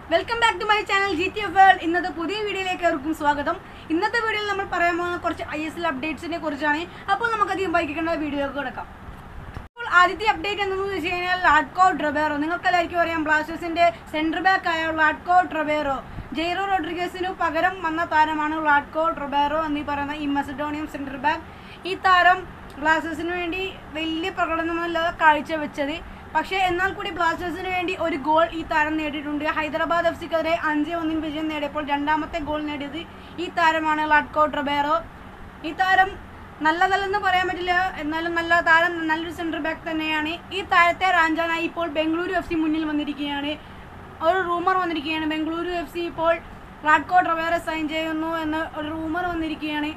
welcome back to my channel G T F world ഇന്നത്തെ പുതിയ വീഡിയോയിലേക്ക് അവർക്കും സ്വാഗതം ഇന്നത്തെ വീഡിയോയിൽ നമ്മൾ പറയാൻ പോകുന്ന കുറച്ച് ഐ എസ് എൽ അപ്ഡേറ്റ്സിനെ കുറിച്ചാണ് അപ്പോൾ നമുക്കധികം വൈകിക്കേണ്ട വീഡിയോയിലേക്ക് കിടക്കാം അപ്പോൾ ആദ്യത്തെ അപ്ഡേറ്റ് എന്തെന്ന് വെച്ച് കഴിഞ്ഞാൽ ലാഡ്കോ ഡ്രബേറോ നിങ്ങൾക്കെല്ലാവർക്കും അറിയാം ബ്ലാസ്റ്റേഴ്സിന്റെ സെന്റർ ബാക്ക് ആയ ലാഡ്കോ ഡ്രബേറോ ജെയ്റോ റോഡ്രിഗസിനു പകരം വന്ന താരമാണ് ലാഡ്കോ ഡ്രബേറോ എന്നീ പറയുന്ന ഈ മസഡോണിയം സെന്റർ ബാക്ക് ഈ താരം ബ്ലാസ്റ്റേഴ്സിന് വേണ്ടി വലിയ പ്രകടനമല്ല കാഴ്ചവെച്ചത് പക്ഷേ എന്നാൽ കൂടി ബ്ലാസ്റ്റേഴ്സിന് വേണ്ടി ഒരു ഗോൾ ഈ താരം നേടിയിട്ടുണ്ട് ഹൈദരാബാദ് എഫ് സിക്കെതിരെ അഞ്ച് ഒന്നിന് വിജയം നേടിയപ്പോൾ രണ്ടാമത്തെ ഗോൾ നേടിയത് ഈ താരമാണ് ലാഡ്കോ ഡ്രബേറോ ഈ താരം നല്ലതല്ലെന്ന് പറയാൻ പറ്റില്ല എന്നാലും നല്ല താരം നല്ലൊരു സെൻറ്റർ ബാക്ക് തന്നെയാണ് ഈ താരത്തെ റാഞ്ചാനായി ഇപ്പോൾ ബംഗളൂരു എഫ് സി മുന്നിൽ വന്നിരിക്കുകയാണ് ഒരു റൂമർ വന്നിരിക്കുകയാണ് ബംഗളൂരു എഫ് സി ഇപ്പോൾ റാഡ്കോ ഡ്രവേറെ സൈൻ ചെയ്യുന്നു എന്ന് ഒരു റൂമർ വന്നിരിക്കുകയാണ്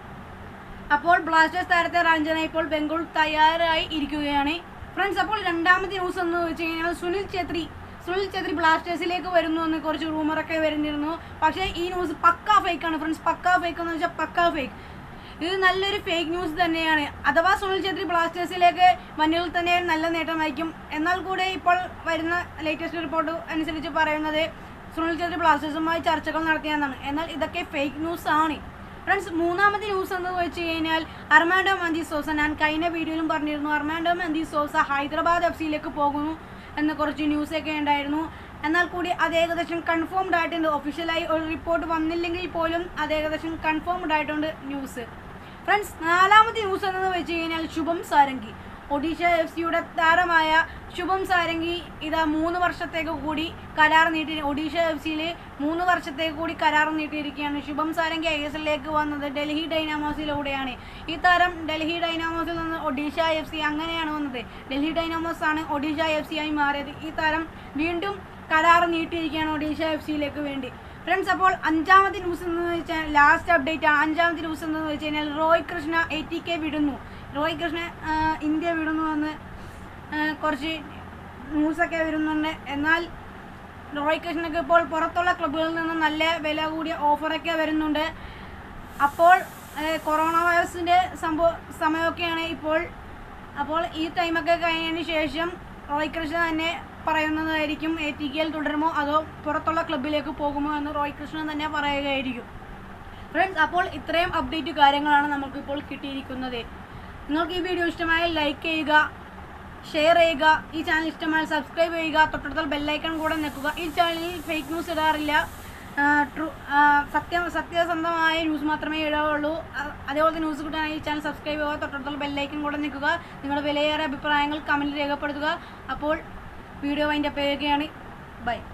അപ്പോൾ ബ്ലാസ്റ്റേഴ്സ് താരത്തെ റാഞ്ചാനായി ഇപ്പോൾ ബംഗളൂരു തയ്യാറായി ഇരിക്കുകയാണ് ഫ്രണ്ട്സ് അപ്പോൾ രണ്ടാമത്തെ ന്യൂസ് എന്ന് വെച്ച് കഴിഞ്ഞാൽ സുനിൽ ഛേത്രി സുനിൽ ഛേത്രി ബ്ലാസ്റ്റേഴ്സിലേക്ക് വരുന്നു എന്ന് കുറച്ച് റൂമറൊക്കെ വരുന്നിരുന്നു പക്ഷേ ഈ ന്യൂസ് പക്കാ ഫേക്കാണ് ഫ്രണ്ട്സ് പക്കാ ഫേക്ക് എന്ന് വെച്ചാൽ പക്കാ ഫേക്ക് ഇത് നല്ലൊരു ഫേക്ക് ന്യൂസ് തന്നെയാണ് അഥവാ സുനിൽ ഛേത്രി ബ്ലാസ്റ്റേഴ്സിലേക്ക് വന്നാൽ തന്നെ നല്ല നേട്ടമായിരിക്കും എന്നാൽ കൂടെ ഇപ്പോൾ വരുന്ന ലേറ്റസ്റ്റ് റിപ്പോർട്ട് അനുസരിച്ച് പറയുന്നത് സുനിൽ ഛേത്രി ബ്ലാസ്റ്റേഴ്സുമായി ചർച്ചകൾ നടത്തിയെന്നാണ് എന്നാൽ ഇതൊക്കെ ഫേക്ക് ന്യൂസ് ആണ് ഫ്രണ്ട്സ് മൂന്നാമത്തെ ന്യൂസ് എന്ന് വെച്ച് കഴിഞ്ഞാൽ അർമാൻഡോ മന്തി സോസ ഞാൻ കഴിഞ്ഞ വീഡിയോയിലും പറഞ്ഞിരുന്നു അർമാൻഡോ മന്തി സോസ ഹൈദരാബാദ് എഫ് സിയിലേക്ക് പോകുന്നു എന്ന് കുറച്ച് ന്യൂസൊക്കെ ഉണ്ടായിരുന്നു എന്നാൽ കൂടി അത് ഏകദേശം കൺഫേംഡ് ആയിട്ടുണ്ട് ഒഫീഷ്യലായി ഒരു റിപ്പോർട്ട് വന്നില്ലെങ്കിൽ പോലും അത് ഏകദേശം കൺഫേംഡ് ആയിട്ടുണ്ട് ന്യൂസ് ഫ്രണ്ട്സ് നാലാമത്തെ ന്യൂസ് എന്ന് വെച്ച് കഴിഞ്ഞാൽ ശുഭം സാരംഗി ഒഡീഷ എഫ് സിയുടെ താരമായ ശുഭം സാരംഗി ഇതാ മൂന്ന് വർഷത്തേക്ക് കൂടി കരാർ നീട്ടി ഒഡീഷ എഫ് സിയിൽ മൂന്ന് വർഷത്തേക്ക് കൂടി കരാർ നീട്ടിയിരിക്കുകയാണ് ശുഭം സാരംഗി ഐ എസ് എല്ലിലേക്ക് വന്നത് ഡൽഹി ഡൈനാമോസിലൂടെയാണ് ഈ താരം ഡൽഹി ഡൈനാമോസിൽ നിന്ന് ഒഡീഷ എഫ് സി അങ്ങനെയാണ് വന്നത് ഡൽഹി ഡൈനാമോസ് ആണ് ഒഡീഷ എഫ് സി ആയി മാറിയത് ഈ താരം വീണ്ടും കരാർ നീട്ടിയിരിക്കുകയാണ് ഒഡീഷ എഫ് സിയിലേക്ക് വേണ്ടി ഫ്രണ്ട്സ് അപ്പോൾ അഞ്ചാമത്തെ ന്യൂസ് എന്ന് വെച്ചാൽ ലാസ്റ്റ് അപ്ഡേറ്റ് ആണ് അഞ്ചാമത്തെ ന്യൂസ് എന്ന് വെച്ച് കഴിഞ്ഞാൽ Roy Krishna A T K വിടുന്നു റോയ് കൃഷ്ണ ആ, ഇന്ത്യ വിടുന്നു എന്ന് ആ, കുറച്ച് ന്യൂസൊക്കെ വരുന്നുണ്ട് എന്നാൽ റോയ് കൃഷ്ണക്ക് ഇപ്പോൾ പുറത്തുള്ള ക്ലബ്ബുകളിൽ നിന്ന് നല്ല വില കൂടിയ ഓഫറൊക്കെ വരുന്നുണ്ട് അപ്പോൾ ആ, കൊറോണ വൈറസിൻ്റെ സംഭവ സമയമൊക്കെയാണ് ഇപ്പോൾ അപ്പോൾ ഈ ടൈമൊക്കെ കഴിഞ്ഞതിന് ശേഷം റോയ് കൃഷ്ണ തന്നെ പറയുന്നതായിരിക്കും എ ടി കെയിൽ തുടരുമോ അതോ പുറത്തുള്ള ക്ലബിലേക്ക് പോകുമോ എന്ന് റോയ് കൃഷ്ണൻ തന്നെ പറയുകയായിരിക്കും ഫ്രണ്ട്സ് അപ്പോൾ ഇത്രയും അപ്ഡേറ്റ് കാര്യങ്ങളാണ് നമുക്കിപ്പോൾ കിട്ടിയിരിക്കുന്നത് നിങ്ങൾക്ക് ഈ വീഡിയോ ഇഷ്ടമായാൽ ലൈക്ക് ചെയ്യുക ഷെയർ ചെയ്യുക ഈ ചാനൽ ഇഷ്ടമായാൽ സബ്സ്ക്രൈബ് ചെയ്യുക തൊട്ടടുത്ത ബെല്ലൈക്കൺ കൂടെ നിൽക്കുക ഈ ചാനലിൽ ഫേക്ക് ന്യൂസ് ഇടാറില്ല ട്രൂ സത്യം സത്യസന്ധമായ ന്യൂസ് മാത്രമേ ഇടാവുള്ളൂ അ- അതേപോലത്തെ ന്യൂസ് കിട്ടാനായി ഈ ചാനൽ സബ്സ്ക്രൈബ് ചെയ്യുക തൊട്ടടുത്തുള്ള ബെല്ലൈക്കൺ കൂടെ നിൽക്കുക നിങ്ങളുടെ വിലയേറെ അഭിപ്രായങ്ങൾ കമൻറ്റിൽ രേഖപ്പെടുത്തുക അപ്പോൾ വീഡിയോ വൈൻഡപ്പ് ചെയ്യുകയാണ് ബൈ